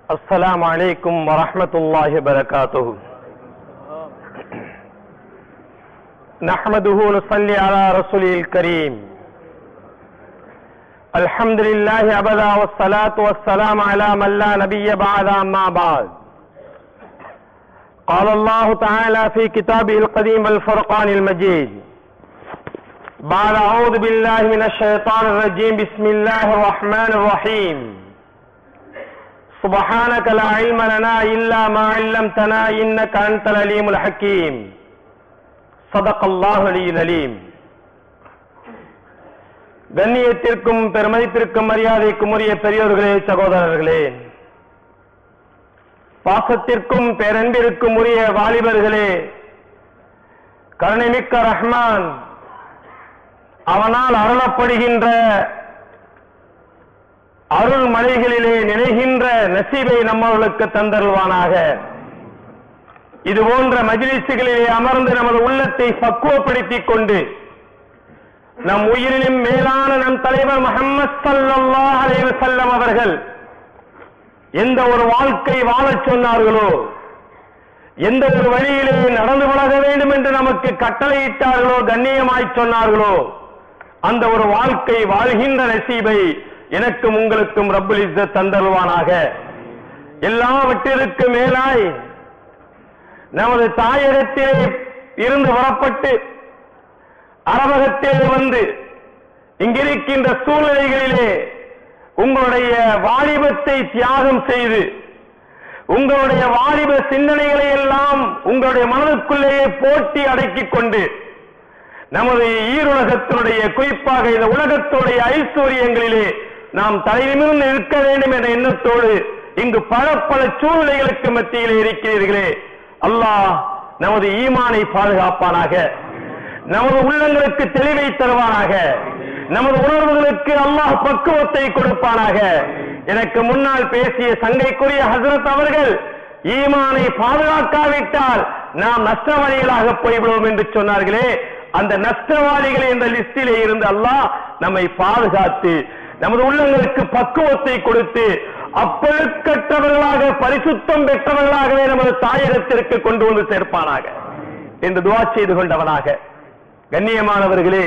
السلام عليكم ورحمة الله وبركاته نحمده ونصلي على رسوله الكريم الحمد لله أبدا والصلاة والسلام على من لا نبي بعد أما بعد قال الله تعالى في كتابه القديم الفرقان المجيد بعد أعوذ بالله من الشيطان الرجيم بسم الله الرحمن الرحيم سبحانك لا علم لنا إلا ما علمتنا إنك أنت العليم الحكيم صدق الله العلي العليم கண்ணியத்திற்கும் பெருமதிப்பிற்கும் மரியாதைக்கும் உரிய பெரியோர்களே சகோதரர்களே பாசத்திற்கும் பேரன்பிற்கும் உரிய வாலிபர்களே கருணைமிக்க ரஹ்மான் அவனால் அருளப்படுகின்ற அருள் மலைகளிலே நினைகின்ற நசீபை நம்மவர்களுக்கு தந்தருள்வானாக இது போன்ற மஜிலிசுகளிலே அமர்ந்து நமது உள்ளத்தை பக்குவப்படுத்திக் கொண்டு நம் உயிரிலும் மேலான நம் தலைவர் முகமது ஸல்லல்லாஹு அலைஹி வஸல்லம் அவர்கள் எந்த ஒரு வாழ்க்கை வாழச் சொன்னார்களோ எந்த ஒரு வழியிலே நடந்து பழக வேண்டும் என்று நமக்கு கட்டளையிட்டார்களோ கண்ணியமாய் சொன்னார்களோ அந்த ஒரு வாழ்க்கை வாழ்கின்ற நசீபை எனக்கும் உங்களுக்கும் ரப்புல் இஸ்ஸத் தந்தருவானாக எல்லாவற்றிற்கு மேலாய் நமது தாயகத்திலே இருந்து புறப்பட்டு அரபகத்திலே வந்து இங்கிருக்கின்ற சூழ்நிலைகளிலே உங்களுடைய வாலிபத்தை தியாகம் செய்து உங்களுடைய வாலிப சிந்தனைகளை எல்லாம் உங்களுடைய மனதுக்குள்ளேயே போட்டி அடக்கிக் கொண்டு நமது ஈருலகத்தினுடைய குறிப்பாக இந்த உலகத்துடைய ஐஸ்வர்யங்களிலே நாம் தலைநிமிர்ந்து இருக்க வேண்டும் என்ற எண்ணத்தோடு இங்கு பல பல சூழ்நிலைகளுக்கு மத்தியிலே இருக்கிறீர்களே அல்லாஹ் நமது ஈமானை பாதுகாப்பானாக நமது உள்ளங்களுக்கு தெளிவை தருவானாக நமது உணர்வுகளுக்கு அல்லாஹ் பக்குவத்தை கொடுப்பானாக எனக்கு முன்னால் பேசிய சங்கைக்குரிய ஹசரத் அவர்கள் ஈமானை பாதுகாக்காவிட்டால் நாம் நஷ்டவாளிகளாக போய்விடுவோம் என்று சொன்னார்களே அந்த நஷ்டவாளிகள் என்ற லிஸ்டிலே இருந்து அல்லாஹ் நம்மை பாதுகாத்து நமது உள்ளங்களுக்கு பக்குவத்தை கொடுத்து அப்பழுக்கற்றவர்களாக பரிசுத்தம் பெற்றவர்களாகவே நமது தாயகத்திற்கு கொண்டு வந்து சேர்ப்பானாக என்று துவா செய்து கொண்டவனாக கண்ணியமானவர்களே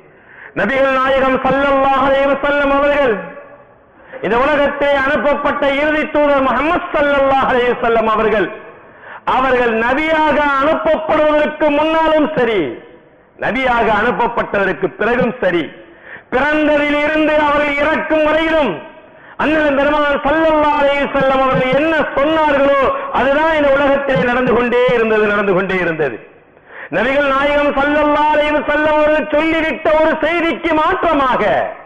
நபிகள் நாயகம் ஸல்லல்லாஹு அலைஹி வஸல்லம் அவர்கள் இந்த உலகத்தை அனுப்பப்பட்ட இறுதி தூதர் முகமது ஸல்லல்லாஹு அலைஹி வஸல்லம் அவர்கள் அவர்கள் நபியாக அனுப்பப்படுவதற்கு முன்னாலும் சரி நபியாக அனுப்பப்பட்டதற்கு பிறகும் சரி பிறந்ததில் இருந்து அவர்கள் இறக்கும் வரையிலும் அண்ணன் பெருமாள் ஸல்லல்லாஹு அலைஹி வஸல்லம் அவர்கள் என்ன சொன்னார்களோ அதுதான் இந்த உலகத்திலே நடந்து கொண்டே இருந்தது நடந்து கொண்டே இருந்தது நபிகள் நாயகம் ஸல்லல்லாஹு அலைஹி வஸல்லம் அவர்கள் சொல்லிவிட்ட ஒரு செய்திக்கு மாற்றமாக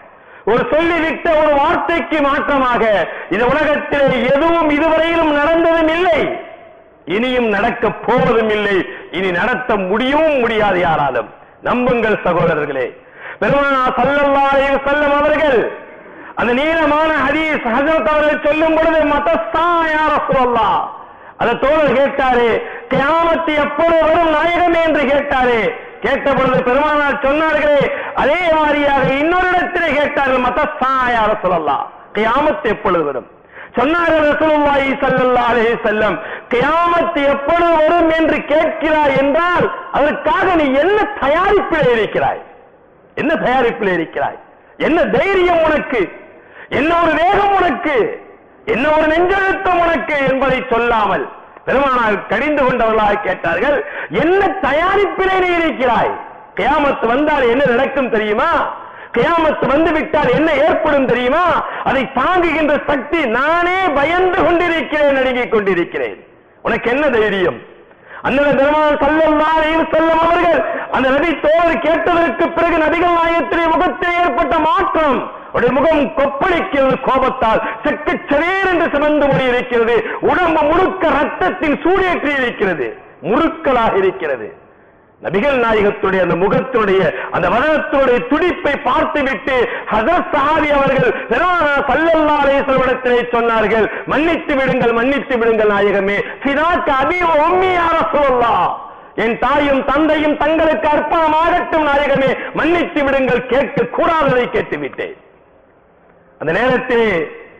ஒரு சொல்லிவிட்ட ஒரு வார்த்தைக்கு மாற்றமாக இந்த உலகத்தில் எதுவும் இதுவரையிலும் நடந்ததும் இல்லை இனியும் நடக்க போவதும் இல்லை இனி நடத்த முடியவும் முடியாது யாராலும் நம்புங்கள் சகோதரர்களே பெருமானா ஸல்லல்லாஹு அலைஹி வஸல்லம் அவர்கள் அந்த நீளமான ஹதீஸ் ஹஜரத் அவர்கள் சொல்லும் பொழுது மதஸ்தா யா ரசூலல்லாஹ் அந்த தோழர் கேட்டாரே கியாமத்து எப்பொழுது வரும் நாயகமே என்று கேட்டாரே கேட்ட பொழுது பெருமானார் சொன்னார்களே அதே மாதிரியாக இன்னொரு இடத்திலே கேட்டார்கள் மதஸ்தாயார சொல்லலாம் கியாமத்து எப்பொழுது வரும் சொன்னார்கள் ரசூலுல்லாஹி ஸல்லல்லாஹு அலைஹி வஸல்லம் கியாமத்து எப்பொழுது வரும் என்று கேட்கிறாய் என்றால் அதற்காக நீ என்ன தயாரிப்பில் இருக்கிறாய் என்ன தயாரிப்பில் இருக்கிறாய் என்ன தைரியம் உனக்கு என்ன ஒரு வேகம் உனக்கு என்ன ஒரு நெஞ்செழுத்தம் உனக்கு என்பதை சொல்லாமல் பெருமானார் கடிந்து கொண்டவர்களாக கேட்டார்கள் என்ன தயாரிப்பிலே நீ இருக்கிறாய் கியாமத்து வந்தால் என்ன நடக்கும் தெரியுமா கியாமத்து வந்து விட்டால் என்ன ஏற்படும் தெரியுமா அதை தாங்குகின்ற சக்தி நானே பயந்து கொண்டிருக்கிறேன் நடுங்கிக் கொண்டிருக்கிறேன் உனக்கு என்ன தைரியம் அண்ணன் பெருமாள் சல்லல்லாஹு அலைஹி வஸல்லம் அவர்கள் அந்த நபி தோழர் கேட்டதற்கு பிறகு நபிகள் நாயகத்திலே முகத்தில் ஏற்பட்ட மாற்றம் அவருடைய முகம் கொப்பளிக்கிறது கோபத்தால் செக்க சரேர் என்று சிவந்து மொழி இருக்கிறது உடம்பு முழுக்க ரத்தத்தின் சூடேற்றி இருக்கிறது முறுக்கலாக இருக்கிறது நபிகள் நாயகத்துடைய அந்த முகத்துடைய அந்த வதனத்துடைய துடிப்பை பார்த்துவிட்டு ஹசரத் சஹாபி அவர்கள் பெருமானா ஸல்லல்லாஹு அலைஹி வஸல்லம் இடத்திலே சொன்னார்கள் மன்னித்து விடுங்கள் மன்னித்து விடுங்கள் நாயகமே சிதாக்க அபி உம்மி யா ரசூலல்லாஹ் என் தாயும் தந்தையும் தங்களுக்கு அர்ப்பணமாகட்டும் நாயகமே மன்னித்து விடுங்கள் கேட்க கூடாததை கேட்டு விட்டேன் அந்த நேரத்தில்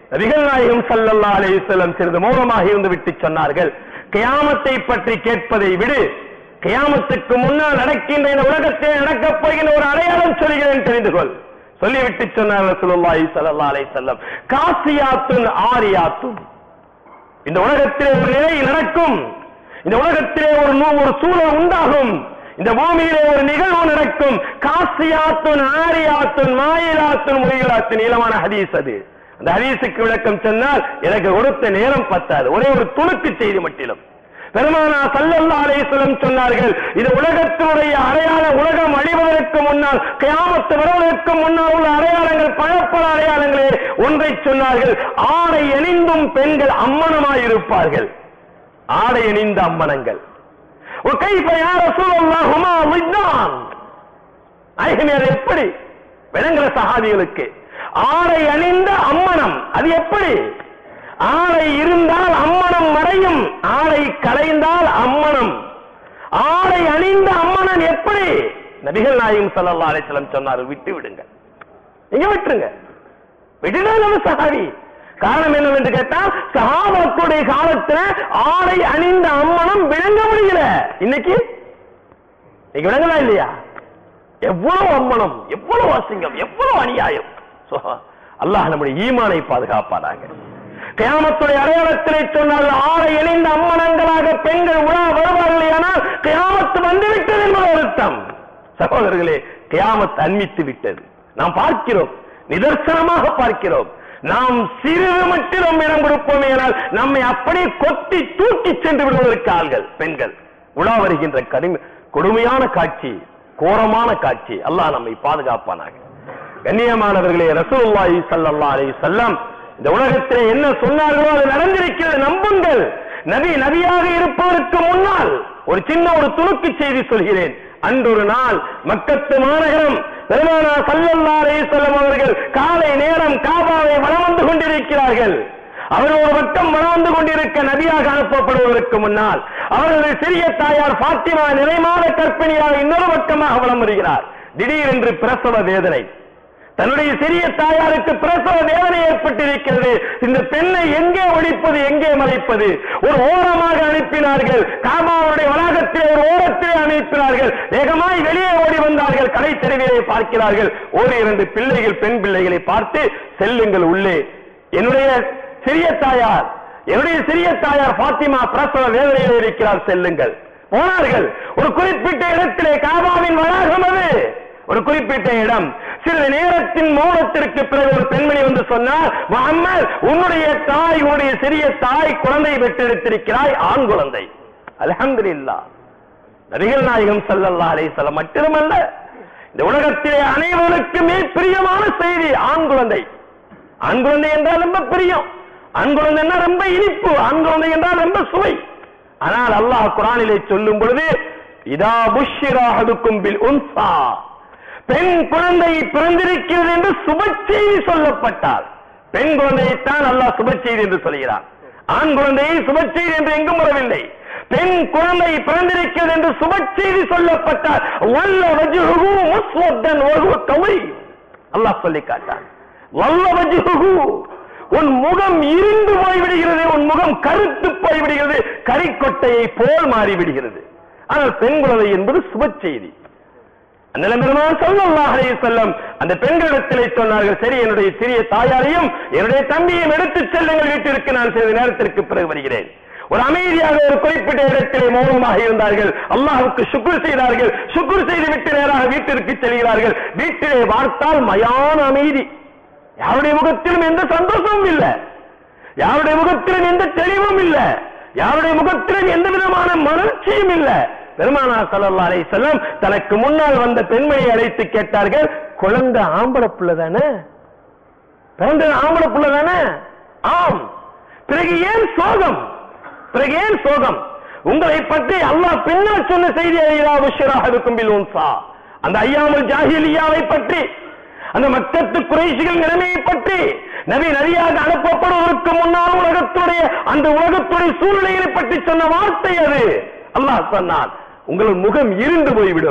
நபிகள் நாயகம் ஸல்லல்லாஹு அலைஹி வஸல்லம் சிறிது மௌனமாக இருந்து விட்டு சொன்னார்கள் கியாமத்தை பற்றி கேட்பதை விடு கியாமத்துக்கு முன்னால் நடக்கின்ற இந்த உலகத்தில் நடக்கப் போகின்ற ஒரு அடையாளம் சொல்கிறேன் தெரிந்து கொள் சொல்லிவிட்டு சொன்னார் ரசூலுல்லாஹி ஸல்லல்லாஹு அலைஹி வஸல்லம் காசியாத்துன் ஆரியாத்துன் இந்த உலகத்திலே ஒரு நிலை நடக்கும் இந்த உலகத்திலே ஒரு நூ- ஒரு சூழல் உண்டாகும் இந்த பூமியிலே ஒரு நிகழ்வு நடக்கும் காசியாத்துன் ஆரியாத்துன் மாயிலாத்துன் முயலாத்துன் நீளமான ஹதீஸ் அது அந்த ஹதீஸுக்கு விளக்கம் சொன்னால் எனக்கு கொடுத்த நேரம் பத்தாது ஒரே ஒரு துணுக்கு செய்தி மட்டிலும் பெருமானா சல்லல்லாஹு அலைஹி வஸல்லம் சொன்னார்கள் இது உலகத்தினுடைய அடையாள உலகம் அழிவதற்கு முன்னால் கியாமத்து வருவதற்கு முன்னால் உள்ள அடையாளங்கள் பழப்பல அடையாளங்களே ஒன்றை சொன்னார்கள் ஆடை அணிந்தும் பெண்கள் அம்மனமாயிருப்பார்கள் ஆடை அணிந்த அம்மனங்கள் وكيف يا رسول الله هما ضدان நாயகமே அது எப்படி விளங்குற சஹாபிகளுக்கு ஆடை அணிந்த அம்மனம் அது எப்படி ஆடை இருந்தால் அம்மனம் மறையும் ஆடை கலைந்தால் அம்மனம் ஆடை அணிந்த அம்மனம் எப்படி நபிகள் நாயகம் ஸல்லல்லாஹு அலைஹி வஸல்லம் சொன்னார் விட்டு விடுங்க நீங்க விட்டுருங்க விடுதலை நம்ம சஹாபி காரணம் என்னவென்று கேட்டால் சஹாபாக்களுடைய காலத்துல ஆடை அணிந்த அம்மனம் விளங்க முடியல இன்னைக்கு நீங்க விளங்கலாம் இல்லையா எவ்வளவு அம்மனம் எவ்வளவு அசிங்கம் எவ்வளவு அநியாயம் சோ, அல்லாஹ் நம்முடைய ஈமானை பாதுகாப்பானாங்க கியாமத்துடைய அடையாளத்திலே சொன்னால் ஆடை இணைந்த அம்மனங்களாக பெண்கள் உலா வருவார்கள் ஆனால் கியாமத்து வந்துவிட்டது என்பது அர்த்தம் சகோதரர்களே கியாமத் அன்மித்து விட்டது நாம் பார்க்கிறோம் நிதர்சனமாக பார்க்கிறோம் நாம் சிறிது மட்டிலும் இடம் கொடுப்போமே ஆனால் நம்மை அப்படியே கொத்தி தூக்கி சென்று விடுவதற்கு ஆள்கள் பெண்கள் உலா வருகின்ற கடுமை கொடுமையான காட்சி கோரமான காட்சி அல்லாஹ் நம்மை பாதுகாப்பானாக கண்ணியமானவர்களே ரசூலுல்லாஹி ஸல்லல்லாஹு அலைஹி வஸல்லம் இந்த உலகத்திலே என்ன சொன்னார்களோ அது நடந்திருக்கிறது நம்புங்கள் நபி நபியாக இருப்பதற்கு முன்னால் ஒரு சின்ன ஒரு துணுக்கு செய்தி சொல்கிறேன் அன்றொரு நாள் மக்கத்து மாநகரம் பெருமானா ஸல்லல்லாஹு அலைஹி வஸல்லம் அவர்கள் காலை நேரம் காபாவை வலம் வந்து கொண்டிருக்கிறார்கள் அவர் ஒரு பக்கம் வலம் வந்து கொண்டிருக்க நபியாக அனுப்பப்படுவதற்கு முன்னால் அவரது சிறிய தாயார் பாத்திமா நிறைமாத கற்பிணியாக இன்னொரு பக்கமாக வலம் வருகிறார் திடீரென்று பிரசவ வேதனை தன்னுடைய சிறிய தாயாருக்கு பிரசவ வேதனை ஏற்பட்டிருக்கிறது இந்த பெண்ணை எங்கே ஒழிப்பது எங்கே மறைப்பது ஒரு ஓரமாக அனுப்பினார்கள் காமாவுடைய வளாகத்திலே ஒரு ஓரத்திலே அனுப்பினார்கள் வேகமாய் வெளியே ஓடி வந்தார்கள் கடை தெருவிலே பார்க்கிறார்கள் ஒரு இரண்டு பிள்ளைகள் பெண் பிள்ளைகளை பார்த்து செல்லுங்கள் உள்ளே என்னுடைய சிறிய தாயார் என்னுடைய சிறிய தாயார் பாத்திமா பிரசவ வேதனையில் இருக்கிறார் செல்லுங்கள் போனார்கள் ஒரு குறிப்பிட்ட இடத்திலே காபாவின் வளாகம் அது ஒரு குறிப்பிட்ட இடம் சிறிது நேரத்தின் மௌனத்திற்கு பிறகு ஒரு பெண்மணி வந்து சொன்னார் முகம்மது உன்னுடைய தாய் உன்னுடைய சிறிய தாய் குழந்தை பெற்றெடுத்திருக்கிறாய் ஆண் குழந்தை அல்ஹம்துலில்லாஹ் நபிகள் நாயகம் ஸல்லல்லாஹு அலைஹி வஸல்லம் மட்டுமல்ல இந்த உலகத்திலே அனைவருக்குமே பிரியமான செய்தி ஆண் குழந்தை ஆண் குழந்தை என்றால் ரொம்ப பிரியம் ஆண் குழந்தைன்னா ரொம்ப இனிப்பு ஆண் குழந்தை என்றால் ரொம்ப சுவை ஆனால் அல்லாஹ் குரானிலே சொல்லும் பொழுது இதா புஷ்ஷிராஹதுக்கும் பில் உன்சா பெண் குழந்தை பிறந்திருக்கிறது என்று சுப செய்தி சொல்லப்பட்டால் பெண் குழந்தையைத்தான் அல்லாஹ் சுப செய்தி என்று சொல்கிறான் ஆண் குழந்தையை சுப செய்தி என்று எங்கும் வரவில்லை பெண் குழந்தை பிறந்திருக்கிறது என்று சுப செய்தி சொல்லப்பட்டால் வல்ல வஜுஹு முஸ்வத்தன் வஹுவ கவை அல்லாஹ் சொல்லி காட்டான் வல்ல வஜுஹு உன் முகம் இருண்டு போய்விடுகிறது உன் முகம் கருத்து போய்விடுகிறது கரிக்கொட்டையை போல் மாறிவிடுகிறது ஆனால் பெண் குழந்தை என்பது சுப செய்தி அண்ணலம் பெருமான் ஸல்லல்லாஹு அலைஹி வஸல்லம் அந்த பெண்களிடத்திலே சொன்னார்கள் சரி என்னுடைய சிறிய தாயாரையும் என்னுடைய தம்பியையும் எடுத்துச் செல்லுங்கள் வீட்டிற்கு நான் சிறிது நேரத்திற்கு பிறகு வருகிறேன் ஒரு அமைதியாக ஒரு குறிப்பிட்ட இடத்திலே மௌனமாக இருந்தார்கள் அல்லாஹ்வுக்கு சுக்குர் செய்தார்கள் சுக்குர் செய்து விட்டு நேராக வீட்டிற்கு செல்கிறார்கள் வீட்டிலே பார்த்தால் மயான அமைதி யாருடைய முகத்திலும் எந்த சந்தோஷமும் இல்லை யாருடைய முகத்திலும் எந்த தெளிவும் இல்லை யாருடைய முகத்திலும் எந்த விதமான மலர்ச்சியும் இல்லை பெருமானா ஸல்லல்லாஹு அலைஹி வஸல்லம் தனக்கு முன்னால் வந்த பெண்மணியை அழைத்து கேட்டார்கள் குழந்தை ஆம்பளை புள்ள தானே பிறந்தது ஆம்பளை புள்ள தானே ஆம் பிறகு ஏன் சோகம் பிறகு ஏன் சோகம் உங்களை பற்றி அல்லாஹ் பின்னால் சொன்ன செய்தி ஐயா புஷ்ராக இருக்கும் பில் உன்சா அந்த ஐயாமல் ஜாஹிலியாவை பற்றி அந்த மக்கத்து குறைசிகள் நிலைமையை பற்றி நபி நபியாக அனுப்பப்படுவதற்கு முன்னால் உலகத்துடைய அந்த உலகத்துடைய சூழ்நிலையை பற்றி சொன்ன வார்த்தை அது அல்லாஹ் சொன்னான் உங்கள் முகம் இருண்டு போய்விடும்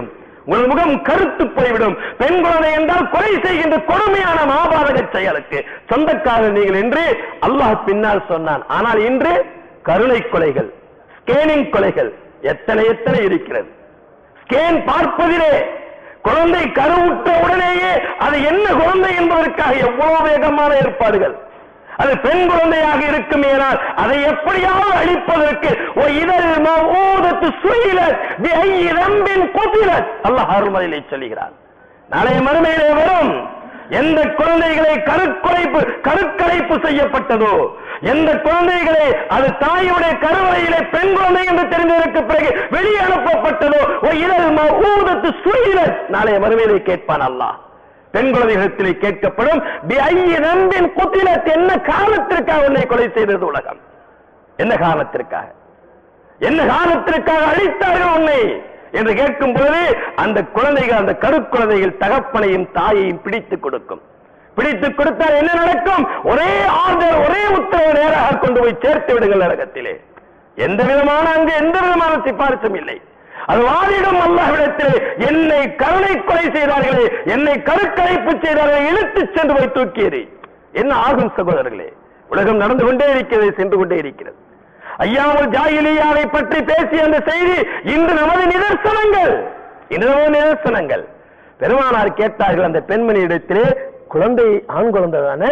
உங்கள் முகம் கருத்து போய்விடும் பெண் குழந்தை என்றால் கொலை செய்கின்ற கொடுமையான மாபாதக செயலுக்கு சொந்தக்காரர் நீங்கள் என்று அல்லாஹ் பின்னால் சொன்னான் ஆனால் இன்று கருணை கொலைகள் ஸ்கேனிங் கொலைகள் எத்தனை எத்தனை இருக்கிறது ஸ்கேன் பார்ப்பதிலே குழந்தை கருவுற்ற உடனேயே அது என்ன குழந்தை என்பதற்காக எவ்வளவு வேகமான ஏற்பாடுகள் அது பெண் குழந்தையாக இருக்குமேனால் அதை எப்படியாவது அழிப்பதற்கு ஓ இதழ் மௌதத்து சுயிலத் பிஐ ரம்பின் குதிலத் அல்லாஹ் அருள்மதியிலே சொல்கிறார் நாளைய மறுமையிலே வரும் எந்த குழந்தைகளை கருக்குலைப்பு கருக்கலைப்பு செய்யப்பட்டதோ எந்த குழந்தைகளை அது தாயுடைய கருவறையிலே பெண் குழந்தை என்று தெரிந்ததற்கு பிறகு வெளியே அனுப்பப்பட்டதோ ஓ இதழ் மௌதத்து சுயிலத் நாளைய மறுமையிலே கேட்பான் அல்லாஹ் பெண் குழந்தைகளிடத்திலே கேட்கப்படும் நம்பின் குத்திலத் என்ன காரணத்திற்காக உன்னை கொலை செய்தது உலகம் என்ன காரணத்திற்காக என்ன காரணத்திற்காக அழித்தார்கள் உன்னை என்று கேட்கும் பொழுது அந்த குழந்தைகள் அந்த கருக்குழந்தைகள் தகப்பனையும் தாயையும் பிடித்துக் கொடுக்கும் பிடித்துக் கொடுத்தால் என்ன நடக்கும் ஒரே ஆர்டர் ஒரே உத்தரவு நேராக கொண்டு போய் சேர்த்து விடுங்கள் நரகத்திலே எந்த விதமான அங்கு எந்த விதமான சிபாரிசும் இல்லை அது வாதிடும் அல்லாஹ்விடத்திலே என்னை கருணை கொலை செய்தார்களே என்னை கருக்கலைப்பு செய்தார்களே இழுத்துச் சென்று போய் தூக்கியது என்ன ஆகும் சகோதரர்களே உலகம் நடந்து கொண்டே இருக்கிறது சென்று கொண்டே இருக்கிறது ஐயாமல் ஜாகிலியாவை பற்றி பேசிய அந்த செய்தி இன்று நமது நிதர்சனங்கள் இன்று நமது நிதர்சனங்கள் பெருமானார் கேட்டார்கள் அந்த பெண்மணியிடத்திலே குழந்தை ஆண் குழந்தை தானே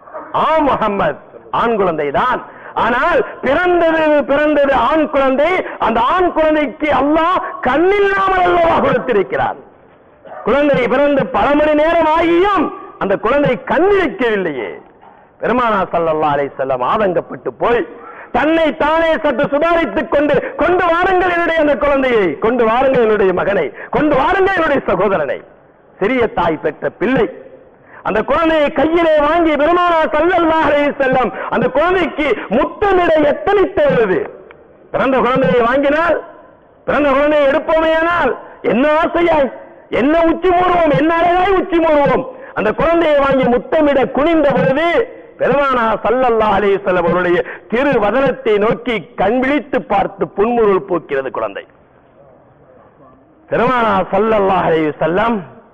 ஆ முகம்மது ஆண் குழந்தை தான் ஆனால் பிறந்தது பிறந்தது ஆண் குழந்தை அந்த ஆண் குழந்தைக்கு அல்லாஹ் கண்ணில்லாமல் அல்லவா கொடுத்திருக்கிறார் குழந்தை பிறந்து பல மணி நேரம் ஆகியும் அந்த குழந்தை கண்ணிழிக்கவில்லையே பெருமானா சல்லல்லா அலை செல்லம் ஆதங்கப்பட்டு போய் தன்னை தானே சற்று சுதாரித்துக் கொண்டு கொண்டு வாருங்கள் என்னுடைய அந்த குழந்தையை கொண்டு வாருங்கள் என்னுடைய மகனை கொண்டு வாருங்கள் என்னுடைய சகோதரனை சிறிய தாய் பெற்ற பிள்ளை அந்த குழந்தையை கையிலே வாங்கி பெருமானா சல்லல்லாஹு அலைஹி செல்லம் அந்த குழந்தைக்கு முத்தமிட எத்தனித்தது பிறந்த குழந்தையை வாங்கினால் பிறந்த குழந்தையை எடுப்போமேயானால் என்ன ஆசையாய் என்ன உச்சி மூடுவோம் என்ன அழகாய் உச்சி மூடுவோம் அந்த குழந்தையை வாங்கி முத்தமிட குனிந்த பொழுது பெருமானா சல்லல்லா அலைஹிஸ்ஸலாம் அவருடைய திரு வதனத்தை நோக்கி கண் விழித்து பார்த்து புன்முருள் பூக்கிறது குழந்தை பெருமானா சல்லல்லா அலைஹிஸ்ஸலாம்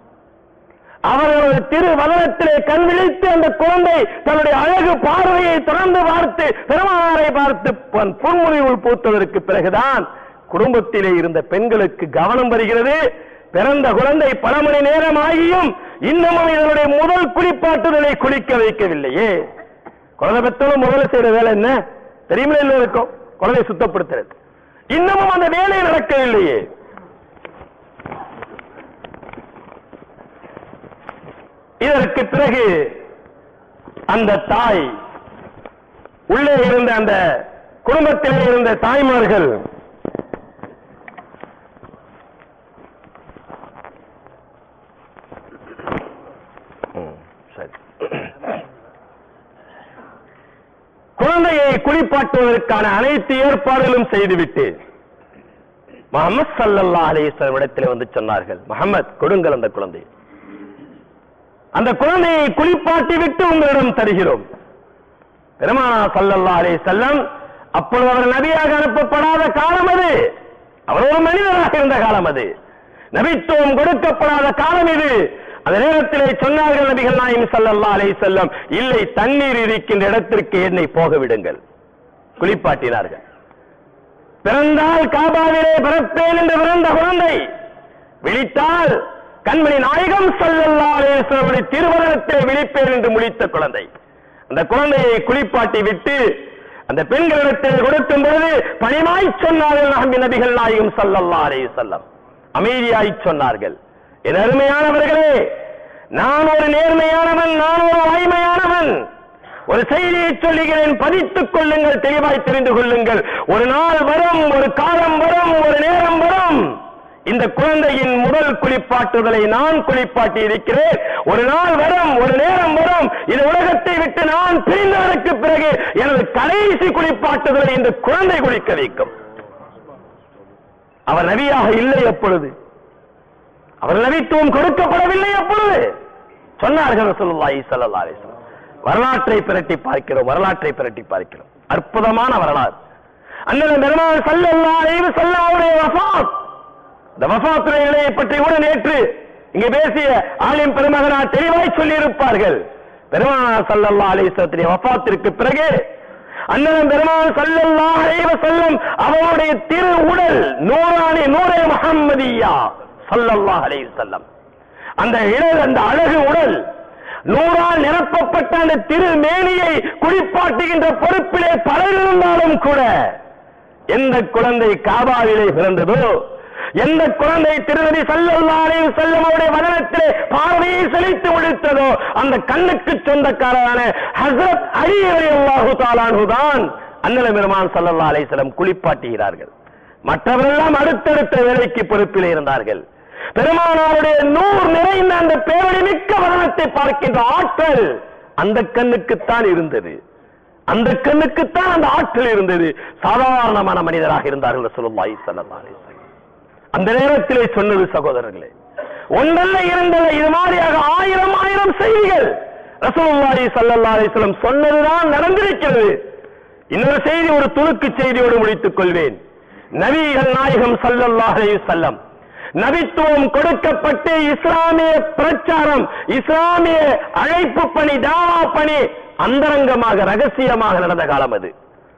அவர்களது திரு வதனத்திலே கண் விழித்து அந்த குழந்தை தன்னுடைய அழகு பார்வையை தொடர்ந்து பார்த்து பெருமானாரை பார்த்து பன் புன்முறிவுள் பூத்ததற்கு பிறகுதான் குடும்பத்திலே இருந்த பெண்களுக்கு கவனம் வருகிறது பிறந்த குழந்தை பல மணி நேரம் ஆகியும் இன்னமும் இதனுடைய முதல் குளிப்பாட்டுதலை குளிக்க வைக்கவில்லையே குழந்தை பெற்றோம் முதல்ல செய்யற வேலை என்ன தெரியுமா இல்லை இருக்கும் குழந்தை சுத்தப்படுத்துறது இன்னமும் அந்த வேலை நடக்கவில்லையே இதற்கு பிறகு அந்த தாய் உள்ளே இருந்த அந்த குடும்பத்திலே இருந்த தாய்மார்கள் ம், சரி. குழந்தையை குளிப்பாட்டுவதற்கான அனைத்து ஏற்பாடுகளும் செய்துவிட்டு முகமது சல்லல்லா அலிஸ்லாம் இடத்திலே வந்து சொன்னார்கள் முகமது கொடுங்கள் அந்த குழந்தையை அந்த குழந்தையை குளிப்பாட்டி விட்டு உங்களிடம் தருகிறோம் பெருமானா சல்லல்லா அலைஹி செல்லம் அப்பொழுது அவர் நபியாக அனுப்பப்படாத காலம் அது அவர் ஒரு மனிதராக இருந்த காலம் அது நபித்துவம் கொடுக்கப்படாத காலம் இது அந்த நேரத்திலே சொன்னார்கள் நபிகள் நாயம் சல்லல்லா அலைஹி செல்லம் இல்லை தண்ணீர் இருக்கின்ற இடத்திற்கு என்னை போக விடுங்கள் குளிப்பாட்டினார்கள் பிறந்தால் காபாவிலே பிறப்பேன் என்று பிறந்த குழந்தை விழித்தால் கண்மணி நாயகம் சல்லல்லா அலைஹி திருவனத்தை விழிப்பேன் என்று முழித்த குழந்தை அந்த குழந்தையை குளிப்பாட்டி விட்டு அந்த பெண்களிடத்தில் கொடுக்கும் பொழுது பணிமாய் சொன்னார்கள் நம்பி நபிகள் நாயகம் சல்லல்லா அலைஹி செல்லம் அமைதியாய் சொன்னார்கள் என் அருமையானவர்களே நான் ஒரு நேர்மையானவன் நான் ஒரு வாய்மையானவன் ஒரு செய்தியை சொல்லுகிறேன் பதித்துக் கொள்ளுங்கள் தெளிவாய் தெரிந்து கொள்ளுங்கள் ஒரு நாள் வரும் ஒரு காலம் வரும் ஒரு நேரம் வரும் இந்த குழந்தையின் முதல் குளிப்பாட்டுதலை நான் குளிப்பாட்டி இருக்கிறேன் ஒரு நாள் வரும் ஒரு நேரம் வரும் இந்த உலகத்தை விட்டு நான் பிரிந்ததற்கு பிறகு எனது கடைசி குளிப்பாட்டுதலை இந்த குழந்தை குளிக்க வைக்கும் அவர் நபியாக இல்லை எப்பொழுது அவர் நபித்துவம் கொடுக்கப்படவில்லை எப்பொழுது சொன்னார்கள் ரசூலுல்லாஹி ஸல்லல்லாஹு அலைஹி வஸல்லம் வரலாற்றை பிரட்டி பார்க்கிறோம் வரலாற்றை பிரட்டி பார்க்கிறோம் அற்புதமான வரலாறு அண்ணன் பெருமாள் ஸல்லல்லாஹு அலைஹி வஸல்லம் அவருடைய வஃபாத் இந்த வஃபாத்துறை நிலையை பற்றி கூட நேற்று இங்கே பேசிய ஆலிம் பெருமகனார் தெளிவாய் சொல்லி இருப்பார்கள் பெருமானார் சல்லல்லா அலிஸ்வத்தின் வஃபாத்திற்கு பிறகு அண்ணன் பெருமான் சல்லல்லா அலைஹி வஸல்லம் அவருடைய திரு உடல் நூறானி நூரே முஹம்மதியா சல்லல்லா அலைஹி வஸல்லம் அந்த இழல் அந்த அழகு உடல் நூறால் நிரப்பப்பட்ட அந்த திருமேனியை குளிப்பாட்டுகின்ற பொறுப்பிலே பலர் இருந்தாலும் கூட எந்த குழந்தை காபாவிலே பிறந்ததோ எந்த குழந்தை திருநதி சல்லல்லாரே செல்லமுடைய வதனத்திலே பார்வையை செலுத்தி முடித்ததோ அந்த கண்ணுக்கு சொந்தக்காரரான ஹசரத் அலி அல்லாஹு தாலானுதான் அண்ணல பெருமான் சல்லல்லா அலைஹிஸ்ஸலாம் குளிப்பாட்டுகிறார்கள் மற்றவரெல்லாம் அடுத்தடுத்த வேலைக்கு பொறுப்பிலே இருந்தார்கள் பெருமானாருடைய நூறு நிறைந்த அந்த பேரொழி மிக்க வதனத்தை பார்க்கின்ற ஆற்றல் அந்த கண்ணுக்குத்தான் இருந்தது அந்த கண்ணுக்குத்தான் அந்த ஆற்றல் இருந்தது சாதாரணமான மனிதராக இருந்தார்கள் ரசூலுல்லாஹி ஸல்லல்லாஹு அலைஹி வஸல்லம் அந்த நேரத்திலே சொன்னது சகோதரர்களே ஒன்றல்ல இரண்டல்ல இது மாதிரியாக ஆயிரம் ஆயிரம் செய்திகள் ரசூலுல்லாஹி ஸல்லல்லாஹு அலைஹி வஸல்லம் சொன்னதுதான் நடந்திருக்கிறது இன்னொரு செய்தி ஒரு துணுக்கு செய்தியோடு முடித்துக் கொள்வேன் நபிகள் நாயகம் ஸல்லல்லாஹு அலைஹி வஸல்லம் நபித்துவம் கொடுக்கப்பட்டு இஸ்லாமிய பிரச்சாரம் இஸ்லாமிய அழைப்பு பணி தாவா பணி அந்தரங்கமாக ரகசியமாக நடந்த காலம் அது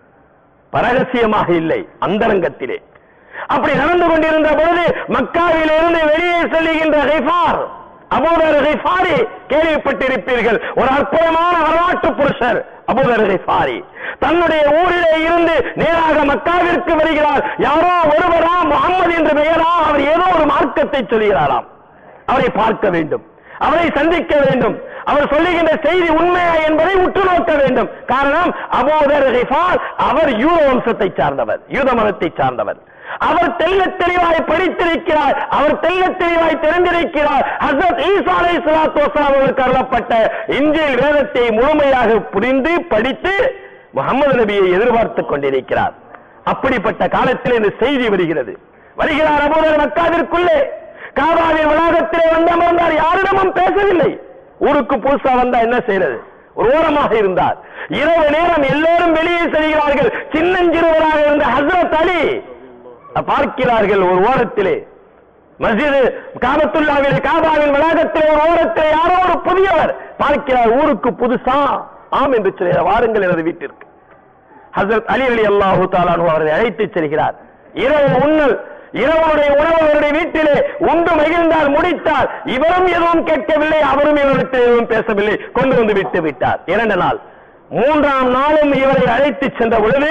பரகசியமாக இல்லை அந்தரங்கத்திலே அப்படி நடந்து கொண்டிருந்த பொழுது மக்காவிலிருந்து வெளியே செல்லுகின்ற ஹைஃபார் அபூதர் ஹைஃபாரி கேள்விப்பட்டிருப்பீர்கள் ஒரு அற்புதமான வரலாற்று புருஷர் அபூதர் ஹைஃபாரி தன்னுடைய ஊரிலே இருந்து நேராக மக்காவிற்கு வருகிறார் யாரோ ஒருவரா முகமது என்று பெயரா அவர் ஏதோ ஒரு மார்க்கத்தை சொல்கிறாராம் அவரை பார்க்க வேண்டும் அவரை சந்திக்க வேண்டும் அவர் சொல்லுகின்ற செய்தி உண்மையா என்பதை உற்று நோக்க வேண்டும் காரணம் அபூதர் ஹிஃபார் அவர் யூத வம்சத்தை சார்ந்தவர் யூத மதத்தை சார்ந்தவர் அவர் தெள்ளத் தெளிவாய் படித்திருக்கிறார் அவர் தெள்ளத் தெளிவாய் தெரிந்திருக்கிறார் ஹசரத் ஈசா அலை சலாத்து அவர்களுக்கு அருளப்பட்ட இஞ்சில் வேதத்தை முழுமையாக புரிந்து படித்து முகமது நபியை எதிர்பார்த்துக் கொண்டிருக்கிறார் அப்படிப்பட்ட காலத்தில் இந்த செய்தி வருகிறது வருகிறார் அபூதர் மக்காவிற்குள்ளே காபாவின் வளாகத்திலே வந்து அமர்ந்தார் யாரிடமும் பேசவில்லை ஊருக்கு புதுசா வந்தா என்ன செய்யறது ஒரு ஓரமாக இருந்தார் இரவு நேரம் எல்லோரும் வெளியே செல்கிறார்கள் சின்னஞ்சிறுவராக இருந்த ஹசரத் அலி பார்க்கிறார்கள் ஒரு ஓரத்திலே மஸ்ஜிது காபத்துல்லாவிலே காபாவின் வளாகத்திலே ஒரு ஓரத்திலே யாரோ ஒரு புதியவர் பார்க்கிறார் ஊருக்கு புதுசா ஆம் என்று சொல்ல வாருங்கள் எனது வீட்டிற்கு ஹசரத் அலி அலி அல்லாஹு தாலானு அவரை அழைத்து செல்கிறார் இரவு உண்ணல் இரவனுடைய உணவு அவருடைய வீட்டிலே உண்டு மகிழ்ந்தால் முடித்தார் இவரும் எதுவும் கேட்கவில்லை அவரும் இவருக்கு எதுவும் பேசவில்லை கொண்டு வந்து விட்டு விட்டார் இரண்டு நாள் மூன்றாம் நாளும் இவரை அழைத்து சென்ற பொழுது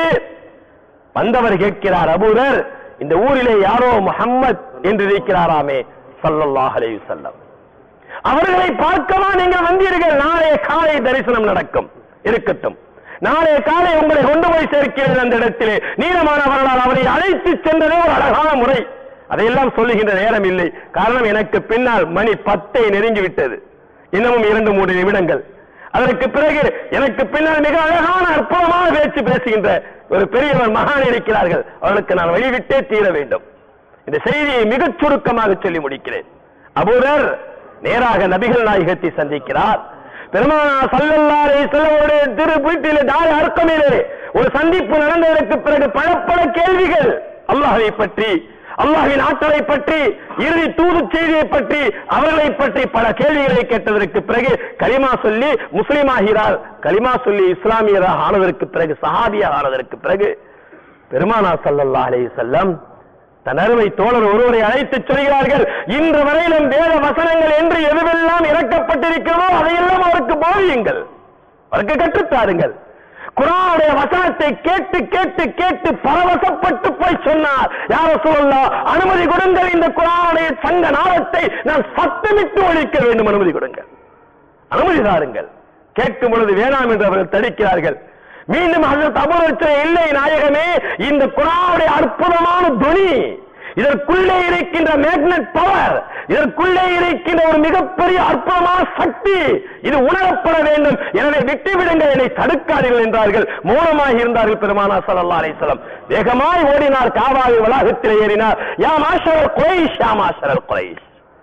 வந்தவர் கேட்கிறார் அபூதர் இந்த ஊரிலே யாரோ முஹம்மத் என்று இருக்கிறாராமே ஸல்லல்லாஹு அலைஹி வஸல்லம் அவர்களை பார்க்கவா நீங்கள் வந்தீர்கள் நாளை காலை தரிசனம் நடக்கும் இருக்கட்டும் நாளை காலை உங்களை கொண்டு போய் சேர்க்கிறது அந்த இடத்திலே நீளமான வரலாறு அவரை அழைத்து சென்றதே ஒரு அழகான முறை அதையெல்லாம் சொல்லுகின்ற நேரம் இல்லை காரணம் எனக்கு பின்னால் மணி பத்தை நெருங்கி விட்டது இன்னமும் இரண்டு மூன்று நிமிடங்கள் அதற்கு பிறகு எனக்கு பின்னால் மிக அழகான அற்புதமான பேச்சு பேசுகின்ற ஒரு பெரியவர் மகான் இருக்கிறார்கள் அவர்களுக்கு நான் வழிவிட்டே தீர வேண்டும் இந்த செய்தியை மிகச் சுருக்கமாக சொல்லி முடிக்கிறேன் அபூதர் நேராக நபிகள் நாயகத்தை சந்திக்கிறார் பெருமானா சல்லல்லாரை செல்லவருடைய திரு வீட்டிலே தாய அர்க்கமிலே ஒரு சந்திப்பு நடந்ததற்கு பிறகு பல பல கேள்விகள் அல்லாஹை பற்றி அல்லாஹின் ஆற்றலை பற்றி இறுதி தூது செய்தியை பற்றி அவர்களை பற்றி பல கேள்விகளை கேட்டதற்கு பிறகு கலிமா சொல்லி முஸ்லீம் ஆகிறார் கலிமா சொல்லி இஸ்லாமியராக ஆனதற்கு பிறகு சஹாபியாக ஆனதற்கு பிறகு பெருமானா சல்லல்லா அலைஹி செல்லம் தன் அருமை தோழர் ஒருவரை அழைத்து சொல்கிறார்கள் இன்று வரையிலும் வேத வசனங்கள் என்று எதுவெல்லாம் இறக்கப்பட்டிருக்கிறதோ அதையெல்லாம் அவருக்கு போதியுங்கள் அவருக்கு கற்றுத்தாருங்கள் குரானுடைய வசனத்தை கேட்டு கேட்டு கேட்டு பரவசப்பட்டு போய் சொன்னார் யார சொல்லலாம் அனுமதி கொடுங்கள் இந்த குரானுடைய சங்க நாளத்தை நான் சத்தமிட்டு ஒழிக்க வேண்டும் அனுமதி கொடுங்கள் அனுமதி தாருங்கள் கேட்கும் பொழுது வேணாம் என்று அவர்கள் தடுக்கிறார்கள் மீண்டும் ஹசரத் அபுரச்சனை இல்லை நாயகமே இந்த குரானுடைய அற்புதமான துணி இதற்குள்ளே இருக்கின்ற மேக்னட் பவர் இதற்குள்ளே இருக்கின்ற ஒரு மிகப்பெரிய அற்புதமான சக்தி இது உணரப்பட வேண்டும் எனவே விட்டு விடுங்கள் என்னை தடுக்காதீர்கள் என்றார்கள் மௌனமாக இருந்தார்கள் பெருமானா ஸல்லல்லாஹு அலைஹி வஸல்லம் வேகமாய் ஓடினார் காவாவி வளாகத்தில் ஏறினார் யா மாஷரல் குறைஷ் யா மாஷரல் குறைஷ்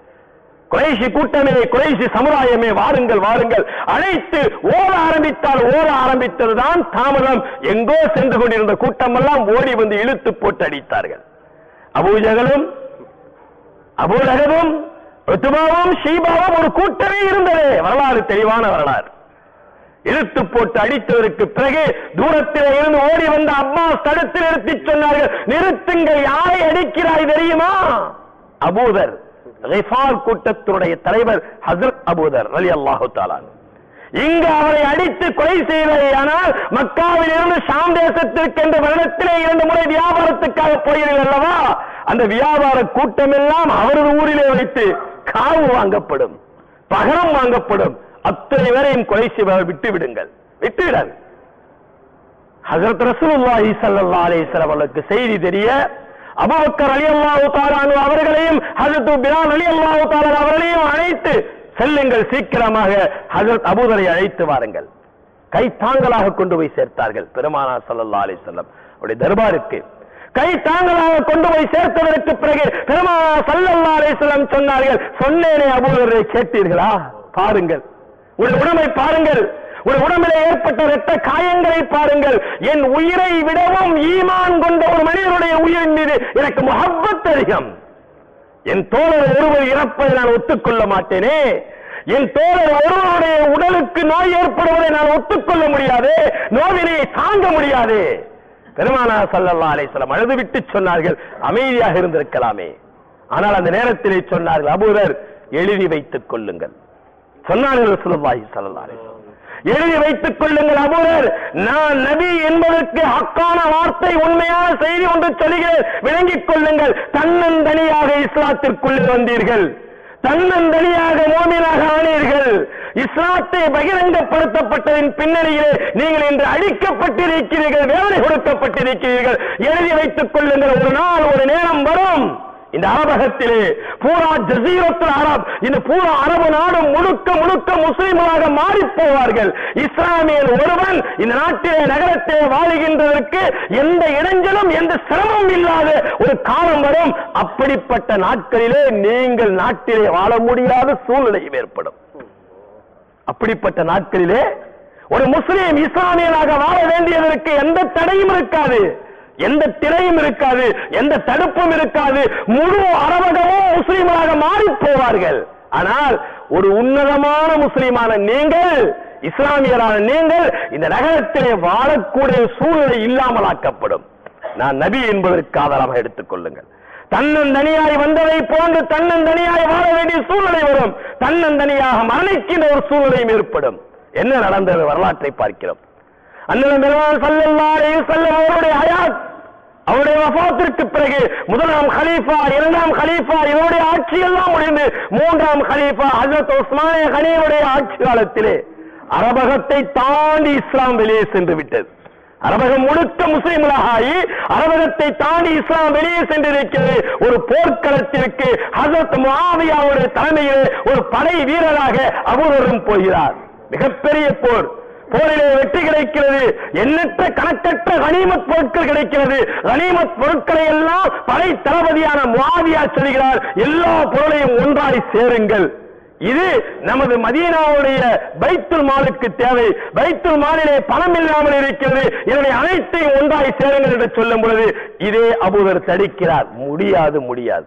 குறைசி கூட்டமே குறைசி சமுதாயமே வாருங்கள் வாருங்கள் அழைத்து ஓட ஆரம்பித்தால் ஓட ஆரம்பித்ததுதான் தாமதம் எங்கோ சென்று கொண்டிருந்த கூட்டம் எல்லாம் ஓடி வந்து இழுத்து போட்டு அடித்தார்கள் அபூஜகலும் அபூலகமும் ருத்துபாவும் ஷீபாவும் ஒரு கூட்டமே இருந்தது வரலாறு தெளிவான வரலாறு இழுத்து போட்டு அடித்ததற்கு பிறகு தூரத்தில் இருந்து ஓடி வந்த அப்பாஸ் தடுத்து நிறுத்தி சொன்னார்கள் நிறுத்துங்கள் யாரை அடிக்கிறாய் தெரியுமா அபூதர் ரிஃபார் கூட்டத்தினுடைய தலைவர் ஹசரத் அபூதர் அலி அல்லாஹு தாலான் இங்கு அவரை அடித்து கொலை செய்வதையானால் மக்காவில் இருந்து ஷாம் தேசத்திற்கு என்ற வருடத்திலே இரண்டு முறை வியாபாரத்துக்காக போகிறீர்கள் அல்லவா அந்த வியாபார கூட்டம் எல்லாம் அவரது ஊரிலே வைத்து காவு வாங்கப்படும் பகரம் வாங்கப்படும் அத்தனை பேரையும் கொலை செய்வதை விட்டு விடுங்கள் விட்டு விடாது ஹசரத் ரசூலுல்லாஹி ஸல்லல்லாஹு அலைஹி வஸல்லம் அவர்களுக்கு செய்தி தெரிய அபூபக்கர் ரலியல்லாஹு தஆலா அன்ஹு அவர்களையும் ஹஜரத் பிலால் ரலியல்லாஹு தஆலா அவர்களையும் அழைத்து செல்லுங்கள் சீக்கிரமாக ஹஜரத் அபூதரை அழைத்து வாருங்கள் கை தாங்கலாக கொண்டு போய் சேர்த்தார்கள் பெருமானார் ஸல்லல்லாஹு அலைஹி வஸல்லம் அவருடைய தர்பாருக்கு கை தாங்கலாக கொண்டு போய் சேர்த்ததற்கு பிறகு பெருமானார் ஸல்லல்லாஹு அலைஹி வஸல்லம் சொன்னார்கள் சொன்னேனே அபூதரை கேட்டீர்களா பாருங்கள் உடைய உடம்பை பாருங்கள் ஒரு உடம்பிலே ஏற்பட்ட இரத்த காயங்களை பாருங்கள் என் உயிரை விடவும் ஈமான் கொண்ட ஒரு மனிதனுடைய உயிரின் மீது எனக்கு முகப்பத் அதிகம் என் தோழர் ஒருவர் இறப்பதை நான் ஒத்துக்கொள்ள மாட்டேனே என் தோழர் ஒருவருடைய உடலுக்கு நோய் ஏற்படுவதை நான் ஒத்துக்கொள்ள முடியாது நோவினை தாங்க முடியாது பெருமானா சல்லல்லா அலைஹிஸ்ஸலாம் அழுது விட்டு சொன்னார்கள் அமைதியாக இருந்திருக்கலாமே ஆனால் அந்த நேரத்திலே சொன்னார்கள் அபூரர் எழுதி வைத்துக் கொள்ளுங்கள் சொன்னார்கள் ரசூலுல்லாஹி ஸல்லல்லாஹு அலைஹி வஸல்லம் எழுதி வைத்துக் கொள்ளுங்கள் அபூரர் நான் நபி என்பதற்கு ஹக்கான வார்த்தை உண்மையான செய்தி ஒன்று சொல்கிறேன் விளங்கிக் கொள்ளுங்கள் தன்னந்தனியாக இஸ்லாத்திற்குள்ளே வந்தீர்கள் தன்னந்தனியாக மோமினாக ஆனீர்கள் இஸ்லாத்தை பகிரங்கப்படுத்தப்பட்டதின் பின்னணியிலே நீங்கள் இன்று அழிக்கப்பட்டிருக்கிறீர்கள் வேதனை கொடுக்கப்பட்டிருக்கிறீர்கள் எழுதி வைத்துக் கொள்ளுங்கள் ஒரு நாள் ஒரு நேரம் வரும் இந்த அரபகத்திலே பூரா ஜசீரத்துல் அரப் இந்த பூரா அரபு நாடு முழுக்க முழுக்க முஸ்லிம்களாக மாறி போவார்கள் இஸ்லாமியன் ஒருவன் இந்த நாட்டிலே நகரத்திலே வாழுகின்றதற்கு எந்த இடைஞ்சலும் எந்த சிரமம் இல்லாத ஒரு காலம் வரும் அப்படிப்பட்ட நாட்களிலே நீங்கள் நாட்டிலே வாழ முடியாத சூழ்நிலையும் ஏற்படும் அப்படிப்பட்ட நாட்களிலே ஒரு முஸ்லீம் இஸ்லாமியனாக வாழ வேண்டியதற்கு எந்த தடையும் இருக்காது எந்த திரையும் இருக்காது எந்த தடுப்பும் இருக்காது முழு அரபகமும் முஸ்லீம்களாக மாறி போவார்கள் ஆனால் ஒரு உன்னதமான முஸ்லீமான நீங்கள் இஸ்லாமியரான நீங்கள் இந்த நகரத்திலே வாழக்கூடிய சூழ்நிலை இல்லாமலாக்கப்படும் நான் நபி என்பதற்கு ஆதாரமாக எடுத்துக் கொள்ளுங்கள் தன்னந்தனியாய் வந்ததை போன்று தன்னந்தனியாய் வாழ வேண்டிய சூழ்நிலை வரும் தன்னந்தனியாக மரணிக்கின்ற ஒரு சூழ்நிலையும் ஏற்படும் என்ன நடந்தது வரலாற்றை பார்க்கிறோம் அண்ணன் பெருமாள் ஸல்லல்லாஹு அலைஹி வஸல்லம் அவருடைய ஹயாத் அவருடைய வஃபாத்திற்கு பிறகு முதலாம் கலீஃபா இரண்டாம் கலீஃபா இவருடைய ஆட்சி எல்லாம் முடிந்து மூன்றாம் கலீஃபா ஹஜரத் உஸ்மானே கனியுடைய ஆட்சி காலத்திலே அரபகத்தை தாண்டி இஸ்லாம் வெளியே சென்று விட்டது அரபகம் முழுக்க முஸ்லிம்களாக ஆகி அரபகத்தை தாண்டி இஸ்லாம் வெளியே சென்றிருக்கிறது ஒரு போர்க்களத்திற்கு ஹசரத் முஆவியாவுடைய தலைமையில் ஒரு படை வீரராக அபூர்வரும் போகிறார் மிகப்பெரிய போர் போரிலே வெற்றி கிடைக்கிறது எண்ணற்ற கணக்கற்ற கனிமத் பொருட்கள் கிடைக்கிறது கனிமத் பொருட்களை எல்லாம் படை தளபதியான முஆவியா சொல்கிறார் எல்லா பொருளையும் ஒன்றாய் சேருங்கள் இது நமது மதீனாவுடைய பைத்துல் மாலுக்கு தேவை பைத்துல் மாலிலே பணம் இல்லாமல் இருக்கிறது எனவே அனைத்தையும் ஒன்றாய் சேருங்கள் என்று சொல்லும் பொழுது இதே அபூதர் தடுக்கிறார் முடியாது முடியாது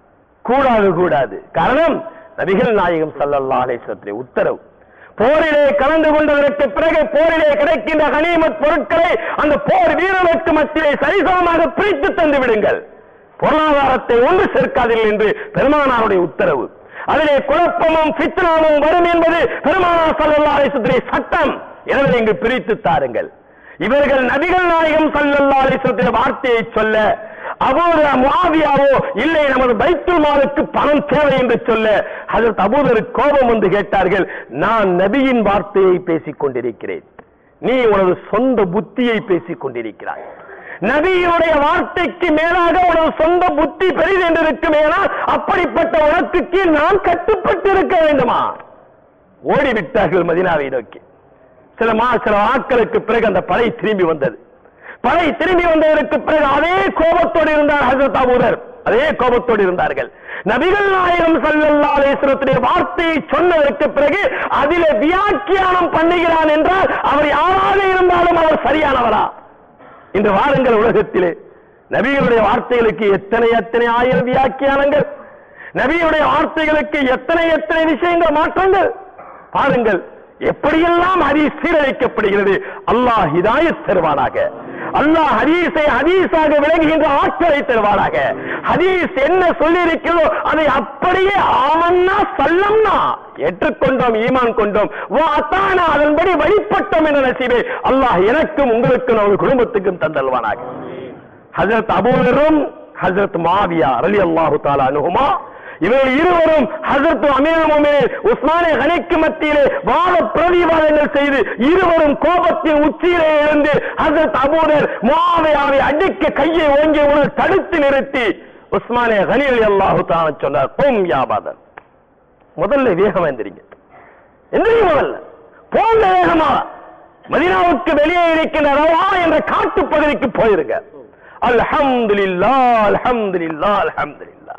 கூடாது கூடாது காரணம் நபிகள் நாயகம் ஸல்லல்லாஹு அலைஹி வஸல்லம் உத்தரவு போரிலே கலந்து கொண்டதற்கு பிறகு போரிலே கிடைக்கின்ற கனிமத் பொருட்களை அந்த போர் வீரர்களுக்கு மத்தியிலே சரிசமமாக பிரித்து தந்து விடுங்கள் பொருளாதாரத்தை ஒன்று சேர்க்காதீர்கள் என்று பெருமானாருடைய உத்தரவு அதிலே குழப்பமும் பித்னாவும் வரும் என்பது பெருமானார் ஸல்லல்லாஹு அலைஹி வஸல்லம் சட்டம் எனவே இங்கு பிரித்து தாருங்கள் இவர்கள் நபிகள் நாயகம் ஸல்லல்லாஹு அலைஹி வஸல்லம் வார்த்தையை சொல்ல அபூதர் முஆவியாவோ இல்லை நமது பைத்துல் மாலுக்கு பணம் தேவை என்று சொல்ல ஹஜரத் அபூதர் கோபம் வந்து கேட்டார்கள் நான் நபியின் வார்த்தையை பேசிக் கொண்டிருக்கிறேன் நீ உனது சொந்த புத்தியை பேசிக் கொண்டிருக்கிறாய் நபியினுடைய வார்த்தைக்கு மேலாக உனது சொந்த புத்தி பெரிது என்று இருக்குமேனால் அப்படிப்பட்ட உனக்கு கீழ் நான் கட்டுப்பட்டு இருக்க வேண்டுமா ஓடிவிட்டார்கள் மதினாவை நோக்கி சில மா சில நாட்களுக்கு பிறகு அந்த படை திரும்பி வந்தது படை திரும்பி வந்ததற்கு பிறகு அதே கோபத்தோடு இருந்தார் ஹசரத் அபூதர் அதே கோபத்தோடு இருந்தார்கள் நபிகள் நாயகம் ஸல்லல்லாஹு அலைஹி வஸல்லத்துடைய வார்த்தையை சொன்னதற்கு பிறகு அதிலே வியாக்கியானம் பண்ணுகிறான் என்றால் அவர் யாராக இருந்தாலும் அவர் சரியானவரா இன்று வாருங்கள் உலகத்திலே நபிகளுடைய வார்த்தைகளுக்கு எத்தனை எத்தனை ஆயிரம் வியாக்கியானங்கள் நபியுடைய வார்த்தைகளுக்கு எத்தனை எத்தனை விஷயங்கள் மாற்றங்கள் பாருங்கள் எப்படியெல்லாம் ஹதீஸ் சீரழிக்கப்படுகிறது அல்லாஹ் ஹிதாயத் தருவானாக அல்லாஹ் ஹதீஸை ஹதீஸாக விளங்குகின்ற ஆற்றலை தருவானாக ஹதீஸ் என்ன சொல்லி இருக்கிறதோ அதை அப்படியே ஆமன்னா சல்லம்னா ஏற்றுக்கொண்டோம் ஈமான் கொண்டோம் வா அத்தானா அதன்படி வழிபட்டோம் என்ற நசீபை அல்லாஹ் எனக்கும் உங்களுக்கும் நமது குடும்பத்துக்கும் தந்தல்வானாக ஹஜரத் அபூலரும் ஹஜரத் மாவியா ரலி அல்லாஹு தாலா அனுகுமா இவர்கள் இருவரும் ஹசரத் அமீர் முமினின் உஸ்மானே கனிக்கு மத்தியிலே வாத பிரதிவாதங்கள் செய்து இருவரும் கோபத்தின் உச்சியிலே இருந்து ஹசரத் அபூதர் முஆவியாவை அடிக்க கையை ஓங்கிய உடனே தடுத்து நிறுத்தி உஸ்மானே கனி அலி அல்லாஹு தாலா சொன்னார் போம் யாபாதர் முதல்ல வேகம் எந்திரிங்க எந்திரிங்க முதல்ல போங்க வேகமா மதீனாவுக்கு வெளியே இருக்கின்ற ரவா என்ற காட்டு பகுதிக்கு போயிருங்க அல்ஹம்துலில்லா அல்ஹம்துலில்லா அல்ஹம்துலில்லா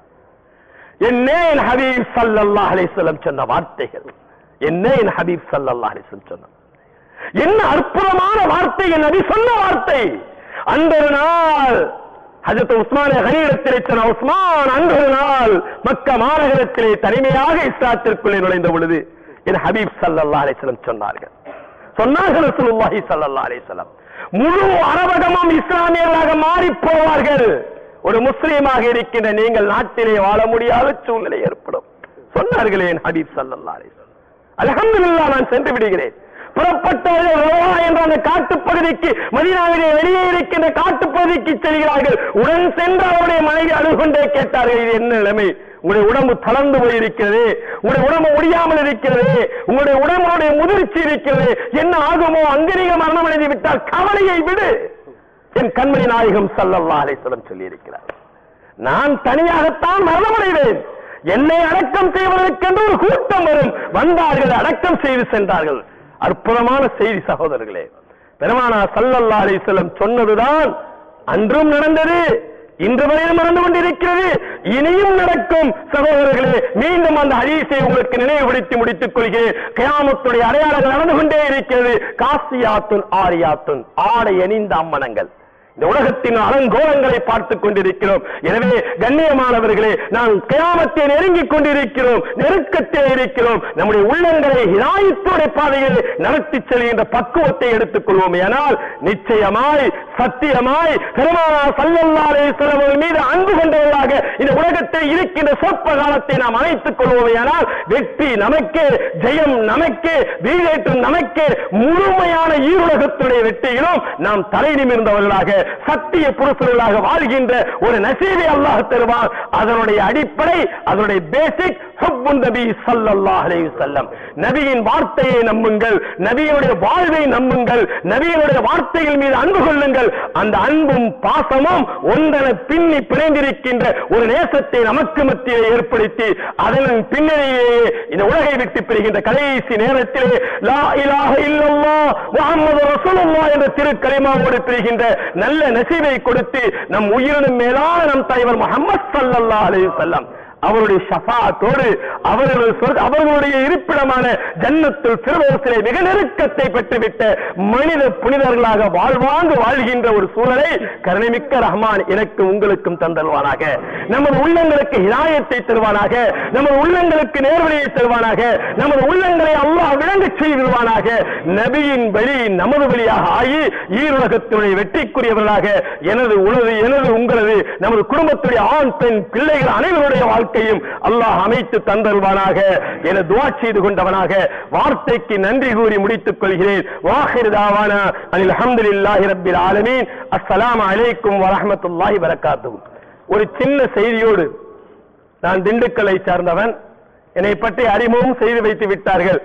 என்னே என் ஹபீப் ஸல்லல்லாஹு அலைஹி வஸல்லம் சொன்ன வார்த்தைகள் என்ன என் ஹபீப் ஸல்லல்லாஹு அலைஹி வஸல்லம் சொன்ன என்ன அற்புதமான வார்த்தை என் நபி சொன்ன வார்த்தை அந்த ஒரு நாள் ஹஜரத் உஸ்மானே கனியிடத்திலே சொன்ன உஸ்மான் அந்த ஒரு நாள் மக்க மாநகரத்திலே தனிமையாக இஸ்லாத்திற்குள்ளே நுழைந்த பொழுது என் ஹபீப் ஸல்லல்லாஹு அலைஹி வஸல்லம் சொன்னார்கள் சொன்னார்கள் ரசூலுல்லாஹி ஸல்லல்லாஹு அலைஹி வஸல்லம் முழு அரபகமும் இஸ்லாமியர்களாக மாறி போவார்கள் ஒரு முஸ்லீமாக இருக்கின்ற நீங்கள் நாட்டிலே வாழ முடியாத சூழ்நிலை ஏற்படும் சொன்னார்களே என் ஹபீப் ஸல்லல்லாஹு அலைஹி வஸல்லம் அல்ஹம்துலில்லாஹ் நான் சென்று விடுகிறேன் புறப்பட்டவர்கள் ரோவா என்ற அந்த காட்டுப்பகுதிக்கு மதீனாவிலே வெளியே இருக்கின்ற காட்டுப்பகுதிக்கு செல்கிறார்கள் உடன் சென்ற அவருடைய மனைவி அழுகொண்டே கேட்டார்கள் இது என்ன நிலைமை உங்களுடைய உடம்பு தளர்ந்து போயிருக்கிறது உங்களுடைய உடம்பு முடியாமல் இருக்கிறது உங்களுடைய உடம்புடைய முதிர்ச்சி இருக்கிறது என்ன ஆகுமோ அங்கு நீங்க மரணம் அடைந்து விட்டால் கவலையை விடு என் கண்மணி நாயகம் சல்லல்லா அலிஸ்வரம் சொல்லி இருக்கிறார் நான் தனியாகத்தான் மரணமடைவேன் என்னை அடக்கம் செய்வதற்கென்று ஒரு கூட்டம் வரும் வந்தார்கள் அடக்கம் செய்து சென்றார்கள் அற்புதமான செய்தி சகோதரர்களே பெருமானா சல்லல்லா அலிஸ்வலம் சொன்னதுதான் அன்றும் நடந்தது இன்று வரையிலும் நடந்து கொண்டிருக்கிறது இனியும் நடக்கும் சகோதரர்களே மீண்டும் அந்த ஹதீஸை உங்களுக்கு நினைவுபடுத்தி முடித்துக் கொள்கிறேன் கயாமத்துடைய அடையாளங்கள் நடந்து கொண்டே இருக்கிறது காசியாத்துன் ஆரியாத்துன் ஆடை அணிந்த அம்மனங்கள் இந்த உலகத்தின் அலங்கோலங்களை பார்த்துக் கொண்டிருக்கிறோம் எனவே கண்ணியமானவர்களே நாம் கயாமத்தை நெருங்கிக் கொண்டிருக்கிறோம் நெருக்கத்தில் இருக்கிறோம் நம்முடைய உள்ளங்களை ஹிதாயத்தோட பாதையில் நடத்தி செல்கின்ற பக்குவத்தை எடுத்துக் கொள்வோம் ஆனால் நிச்சயமாய் சத்தியமாய் பெருமானா சல்லல்லாஹு செலவர்கள் மீது அன்பு கொண்டவர்களாக இந்த உலகத்தில் இருக்கின்ற சொற்ப காலத்தை நாம் அமைத்துக் கொள்வோமே ஆனால் வெற்றி நமக்கே ஜெயம் நமக்கே வீடேற்றம் நமக்கே முழுமையான ஈருலகத்துடைய வெற்றியிலும் நாம் தலை நிமிர்ந்தவர்களாக சத்திய புருஷர்களாக வாழ்கின்ற ஒரு நசீவை அல்லாஹ் தருவார் அதனுடைய அடிப்படை அதனுடைய பேசிக் ஹுப்புன் நபி ஸல்லல்லாஹு அலைஹி வஸல்லம் நபியின் வார்த்தையை நம்புங்கள் நபியினுடைய வாழ்வை நம்புங்கள் நபியினுடைய வார்த்தைகள் மீது அன்பு கொள்ளுங்கள் அந்த அன்பும் பாசமும் ஒன்றென பின்னி பிணைந்திருக்கின்ற ஒரு நேசத்தை நமக்கு மத்தியில் ஏற்படுத்தி அதன் பின்னணியே இந்த உலகை விட்டு பிரிகின்ற கடைசி நேரத்திலே லா இலாஹ இல்லல்லாஹ் முஹம்மது ரசூலுல்லாஹ் என்ற திருக்கலிமாவோடு பிரிகின்ற நல்ல நசீவை கொடுத்து நம் உயிரினும் மேலான நம் தலைவர் முஹம்மது ஸல்லல்லாஹு அலைஹி வஸல்லம் அவருடைய ஷஃபாத்தோடு அவர்கள் சொர்க்க- அவர்களுடைய இருப்பிடமான ஜன்னத்துல் ஃபிர்தௌஸிலே மிக நெருக்கத்தை பெற்றுவிட்ட மனித புனிதர்களாக வாழ்வாங்கு வாழ்கின்ற ஒரு சூழலை கருணைமிக்க ரஹ்மான் எனக்கு உங்களுக்கும் தந்தல்வானாக நமது உள்ளங்களுக்கு ஹிதாயத்தை தருவானாக நமது உள்ளங்களுக்கு நேர்வழியை தருவானாக நமது உள்ளங்களை அல்லாஹ் விளங்கச் செய்திருவானாக நபியின் வழி நமது வழியாக ஆகி ஈருலகத்தினுடைய வெற்றிக்குரியவர்களாக எனது உனது எனது உங்களது நமது குடும்பத்துடைய ஆண் பெண் பிள்ளைகள் அனைவருடைய வாழ்க்கையும் அல்லாஹ் அமைத்து தந்தருவானாக என துவா செய்து கொண்டவனாக வார்த்தைக்கு நன்றி கூறி முடித்துக் கொள்கிறேன் வாஹிர் தாவானா அனில் அல்ஹம்துலில்லாஹி ரப்பில் ஆலமீன் அஸ்ஸலாமு அலைக்கும் வரஹ்மத்துல்லாஹி வரகாத்துஹு ஒரு சின்ன செய்தியோடு நான் திண்டுக்கலை சார்ந்தவன் என்னை பற்றி அறிமுகம் செய்து வைத்து விட்டார்கள்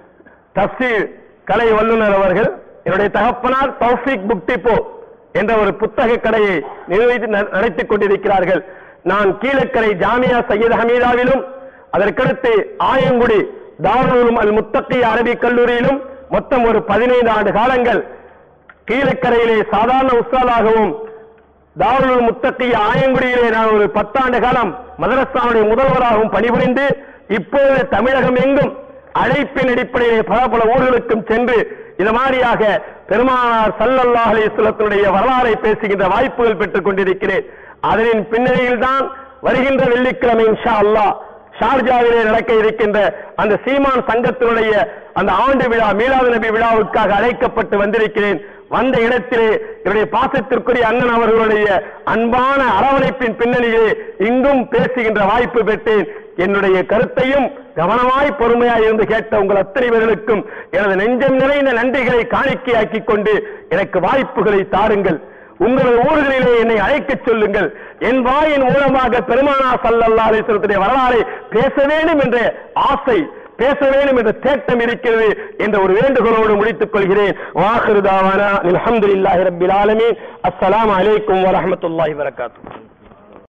தப்சீர் கலை வல்லுநர் அவர்கள் என்னுடைய தகப்பனார் தௌஃபிக் புக் டிப்போ என்ற ஒரு புத்தக கடையை நிர்வகித்து ந- நடத்திக் கொண்டிருக்கிறார்கள் நான் கீழக்கரை ஜாமியா சையத் ஹமீதாவிலும் அதற்கடுத்து ஆயங்குடி தாருல் அல் முத்தகி அரபிக் கல்லூரியிலும் மொத்தம் ஒரு பதினைந்து ஆண்டு காலங்கள் கீழக்கரையிலே சாதாரண உஸ்தாதாகவும் தாருல் முத்தகி ஆயங்குடியிலே நான் ஒரு பத்தாண்டு காலம் மதரசாவுடைய முதல்வராகவும் பணிபுரிந்து இப்போது தமிழகம் எங்கும் அழைப்பின் அடிப்படையிலே பல பல ஊர்களுக்கும் சென்று இது மாதிரியாக பெருமானார் சல்லல்லாஹு அலைஹி வஸல்லத்துடைய வரலாறை பேசுகின்ற வாய்ப்புகள் பெற்றுக் கொண்டிருக்கிறேன் அதனின் பின்னணியில் தான் வருகின்ற வெள்ளிக்கிழமை இன்ஷா அல்லாஹ் ஷார்ஜாவிலே நடக்க இருக்கின்ற அந்த சீமான் சங்கத்தினுடைய அந்த ஆண்டு விழா மீலாது நபி விழாவுக்காக அழைக்கப்பட்டு வந்திருக்கிறேன் வந்த இடத்திலே என்னுடைய பாசத்திற்குரிய அண்ணன் அவர்களுடைய அன்பான அரவணைப்பின் பின்னணியிலே இங்கும் பேசுகின்ற வாய்ப்பு பெற்றேன் என்னுடைய கருத்தையும் கவனமாய் பொறுமையாய் இருந்து கேட்ட உங்கள் அத்தனை பேர்களுக்கும் எனது நெஞ்சம் நிறைந்த நன்றிகளை காணிக்கையாக்கிக் கொண்டு எனக்கு வாய்ப்புகளை தாருங்கள் உங்களது ஊர்களிலே என்னை அழைக்கச் சொல்லுங்கள் என் வாயின் மூலமாக பெருமானா சல்லல்லா அலிஸ்வரத்துடைய வரலாறை பேச வேண்டும் என்ற ஆசை பேச வேண்டும் என்ற தேட்டம் இருக்கிறது என்ற ஒரு வேண்டுகோளோடு முடித்துக் கொள்கிறேன் வாஹிருதாவானா அல்ஹம்துலில்லாஹி ரப்பில் ஆலமீன் அஸ்ஸலாமு அலைக்கும் வரஹ்மத்துல்லாஹி வரகாத்துஹு